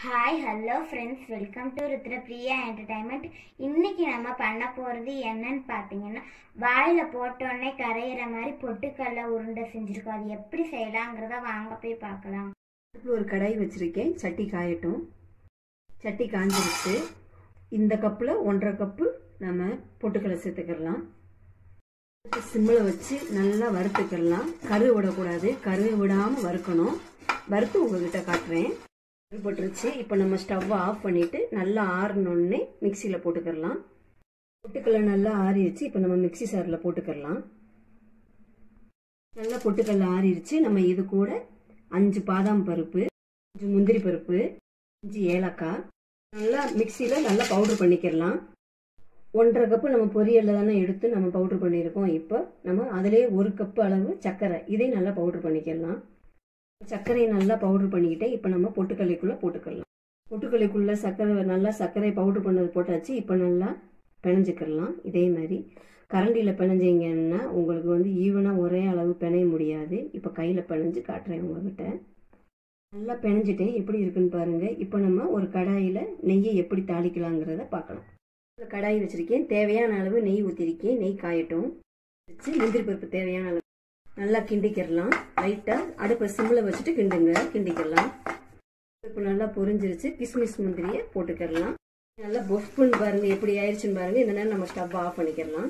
hi hello friends welcome to Rudrapriya entertainment இன்னைக்கு நம்ம பண்ண போகிறது என்னன்னு பார்த்தீங்கன்னா வாயில் போட்டோடனே கரையிற மாதிரி பொட்டுக்கல்ல உருண்டை செஞ்சுருக்கோம் அது எப்படி செய்யலாங்கிறத வாங்க போய் பார்க்கலாம் அடுப்புல ஒரு கடாய் வச்சுருக்கேன் சட்டி காயட்டும் சட்டி காஞ்சிருச்சு இந்த கப்பில் ஒன்றரை கப்பு நம்ம பொட்டுக்கடலை சேர்த்துக்கிடலாம் சிம்மில் வச்சு நல்லா வறுத்துக்கிடலாம் கரு விடக்கூடாது கரு விடாமல் வறுக்கணும் வறுத்து உங்ககிட்ட காட்டுறேன் போட்டுருச்சு இப்போ நம்ம ஸ்டவ்வை ஆஃப் பண்ணிவிட்டு நல்லா ஆறினோடனே மிக்சியில் போட்டுக்கிடலாம் பொட்டுக்கடலை நல்லா ஆறிடுச்சு இப்போ நம்ம மிக்சி சாரில் போட்டுக்கிடலாம் நல்லா பொட்டுக்கடலை ஆறிடுச்சு நம்ம இது கூட அஞ்சு பாதாம் பருப்பு அஞ்சு முந்திரி பருப்பு அஞ்சு ஏலக்காய் நல்லா மிக்சியில் நல்லா பவுடர் பண்ணிக்கிடலாம் ஒன்றரை கப்பு நம்ம பொரியலில் தானே எடுத்து நம்ம பவுடர் பண்ணியிருக்கோம் இப்போ நம்ம அதிலே ஒரு கப்பு அளவு சர்க்கரை இதையும் நல்லா பவுடர் பண்ணிக்கிடலாம் சர்க்கரையை நல்லா பவுடர் பண்ணிக்கிட்டே இப்போ நம்ம பொட்டுக்கல்லைக்குள்ளே போட்டுக்கலாம் பொட்டுக்கல்லைக்குள்ளே சர்க்கரை நல்லா சர்க்கரை பவுடர் பண்ணது போட்டாச்சு இப்போ நல்லா பிணைஞ்சிக்கிடலாம் இதே மாதிரி கரண்டியில் பிணைஞ்சிங்கன்னா உங்களுக்கு வந்து ஈவனாக ஒரே அளவு பிணைய முடியாது இப்போ கையில் பிணைஞ்சு காட்டுறேன் உங்ககிட்ட நல்லா பிணைஞ்சிட்டேன் எப்படி இருக்குன்னு பாருங்கள் இப்போ நம்ம ஒரு கடாயில் நெய்யை எப்படி தாளிக்கலாங்கிறத பார்க்கலாம் ஒரு கடாய் வச்சுருக்கேன் தேவையான அளவு நெய் ஊற்றிருக்கேன் நெய் காயட்டும் வச்சு முந்திரி பருப்பு தேவையான அளவு நல்லா கிண்டிக்கிடலாம் லைட்டாக அடுப்பை சிம்மில் வச்சுட்டு கிண்டுங்க கிண்டிக்கிடலாம் இப்போ நல்லா பொரிஞ்சிருச்சு கிஸ்மிஸ் முந்திரியை போட்டுக்கிடலாம் நல்லா பொஃப்னு பாருங்க எப்படி ஆயிடுச்சுன்னு பாருங்க இந்த நேரம் நம்ம ஸ்டவ் ஆஃப் பண்ணிக்கிடலாம்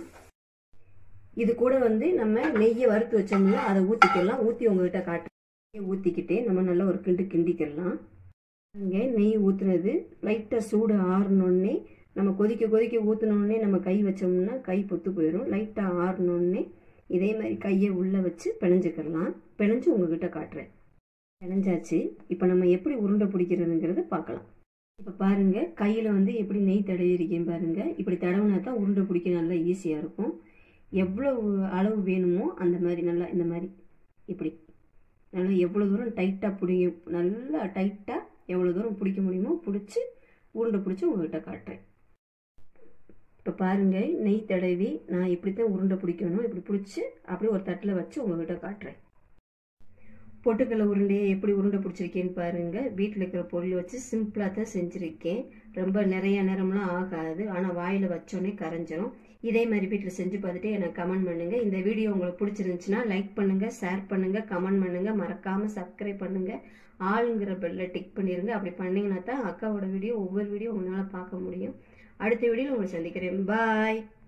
இது கூட வந்து நம்ம நெய்யை வறுத்து வச்சோம்ல அதை ஊற்றிக்கிடலாம் ஊற்றி உங்ககிட்ட காட்டு ஊற்றிக்கிட்டே நம்ம நல்லா ஒரு கிண்டு கிண்டிக்கிடலாம் இங்கே நெய் ஊற்றுனது லைட்டாக சூடு ஆறினோடனே நம்ம கொதிக்க கொதிக்க ஊற்றினோடனே நம்ம கை வச்சோம்னா கை பொத்து போயிடும் லைட்டாக ஆறினோடனே இதே மாதிரி கையை உள்ளே வச்சு பிணைஞ்சிக்கிடலாம் பிணைஞ்சு உங்ககிட்ட காட்டுறேன் பிணைஞ்சாச்சு இப்போ நம்ம எப்படி உருண்டை பிடிக்கிறதுங்கிறத பார்க்கலாம் இப்போ பாருங்கள் கையில் வந்து எப்படி நெய் தடவி இருக்கேன் பாருங்கள் இப்படி தடவினா தான் உருண்டை பிடிக்க நல்லா ஈஸியாக இருக்கும் எவ்வளோ அளவு வேணுமோ அந்த மாதிரி நல்லா இந்த மாதிரி இப்படி நல்லா எவ்வளோ தூரம் டைட்டாக பிடிங்க நல்லா டைட்டாக எவ்வளோ தூரம் பிடிக்க முடியுமோ பிடிச்சி உருண்டை பிடிச்சி உங்கள்கிட்ட காட்டுறேன் இப்போ பாருங்கள் நெய் தடவி நான் இப்படி தான் உருண்டை பிடிக்கணும் இப்படி பிடிச்சி அப்படியே ஒரு தட்டில் வச்சு உங்கள்கிட்ட காட்டுறேன் பொட்டுக்கடலை உருண்டையை எப்படி உருண்டை பிடிச்சிருக்கேன்னு பாருங்கள் வீட்டில் இருக்கிற பொருள் வச்சு சிம்பிளாக தான் செஞ்சுருக்கேன் ரொம்ப நிறைய நேரம்லாம் ஆகாது ஆனால் வாயில் வச்சோன்னே கரைஞ்சிரும் இதே மாதிரி வீட்டில் செஞ்சு பார்த்துட்டு எனக்கு கமெண்ட் பண்ணுங்கள் இந்த வீடியோ உங்களுக்கு பிடிச்சிருந்துச்சுன்னா லைக் பண்ணுங்கள் ஷேர் பண்ணுங்கள் கமெண்ட் பண்ணுங்கள் மறக்காமல் சப்ஸ்கிரைப் பண்ணுங்கள் ஆளுங்கிற பெல்லை டிக் பண்ணிடுங்க அப்படி பண்ணிங்கன்னா தான் அக்காவோட வீடியோ ஒவ்வொரு வீடியோ உங்களால் பார்க்க முடியும் அடுத்த வீடியோவில் உங்களை சந்திக்கிறேன் பாய்